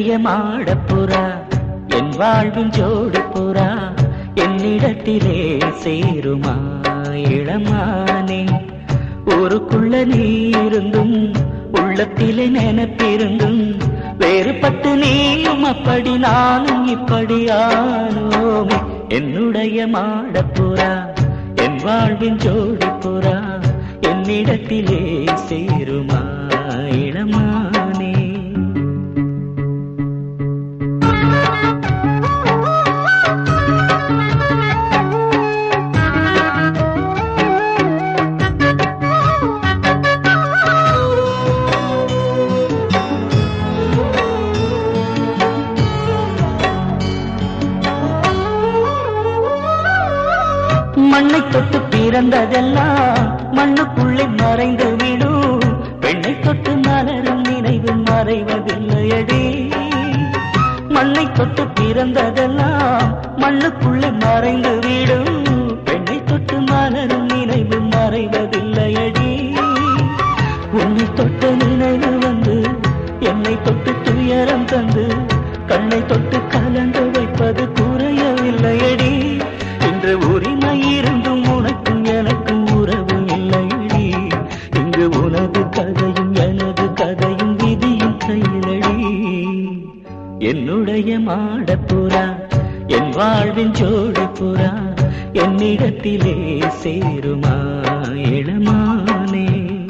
என்னுடைய மாடப்புறா என் வாழ்வின் ஜோடி புறா என்னிடத்திலே சேருமா இளமானே ஊருக்குள்ள நீ இருந்தும் உள்ளத்திலே நினைப்பிருந்தும் வேறுபட்டு நீயும் அப்படி நானும் இப்படி ஆனோமே என்னுடைய மாடப்புறா என் வாழ்வின் ஜோடி புறா என்னிடத்திலே சேருமா இளமானே மண்ணை தொட்டு பிறந்ததெல்லாம் மண்ணுக்குள்ளே மறைந்து விடும் பெண்ணை தொட்டு மலரும் நினைவு மறைவதில்லையடி மண்ணை தொட்டு பிறந்ததெல்லாம் மண்ணுக்குள்ளே மறைந்து விடும் பெண்ணை தொட்டு மலரும் நினைவு மறைவதில்லையடி உன்னை தொட்ட நினைவு வந்து என்னை தொட்டு துயரம் தந்து கண்ணை தொட்டு கலந்து வைப்பது குறையவில்லையடி இன்று உரிமை இருந்தும் உனக்கும் எனக்கும் உறவு இல்லையடி இங்கு உனது கதையும் எனது கதையும் விதியும் கையிலடி என்னுடைய மாடப்புறா என் வாழ்வின் ஜோடி புறா என்னிடத்திலே சேருமா இளமானே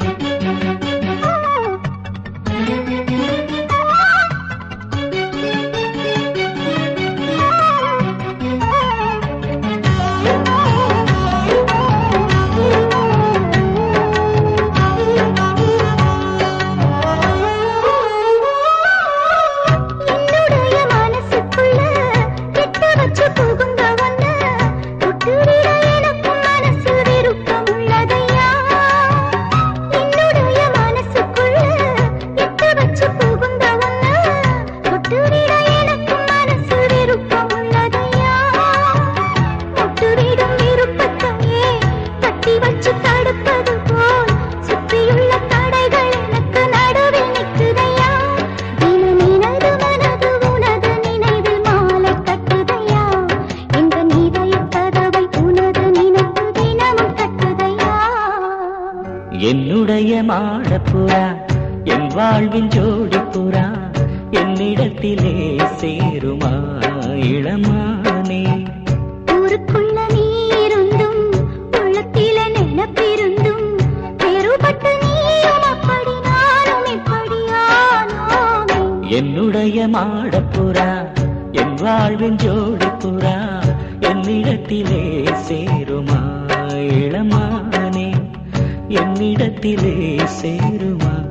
என்னுடைய மனசுக்குள்ள கெட்டு வச்சு புகுந்த ஒண்ண விட்டுவிட எனக்கும் மனசு விருப்பம் உள்ளதையா என்னுடைய மனசுக்குள்ள கெட்டு வச்சு புகுந்த ஒண்ண விட்டுவிட எனக்கும் மனசு விருப்பம் உள்ளதையா விட்டுவிடும் விருப்பத்தையே கட்டி வச்சு தடுப்பது போல் சுற்றியுள்ள தடைகள் எனக்கு நடுவில் நிற்குதையா தினம் நினது மனது உனது நினைவில் மாலை கட்டுதையா இந்த நீதய கதவை உனது நினைப்பு தினமும் கட்டுதையா என்னுடைய மாடப்புறா என் வாழ்வின் ஜோடி புறா என்னிடத்திலே சேருமா இளமானே ஊருக்குள்ள நீ இருந்தும் உள்ளத்தில நினைப்பிருந்தும் வேறுபட்டு நீயும் அப்படி நானும் இப்படியானோமே என்னுடைய மாடப்புறா என் வாழ்வின் ஜோடி புறா என்னிடத்திலே சேருமா இளமானே என்னிடத்திலே சேருமா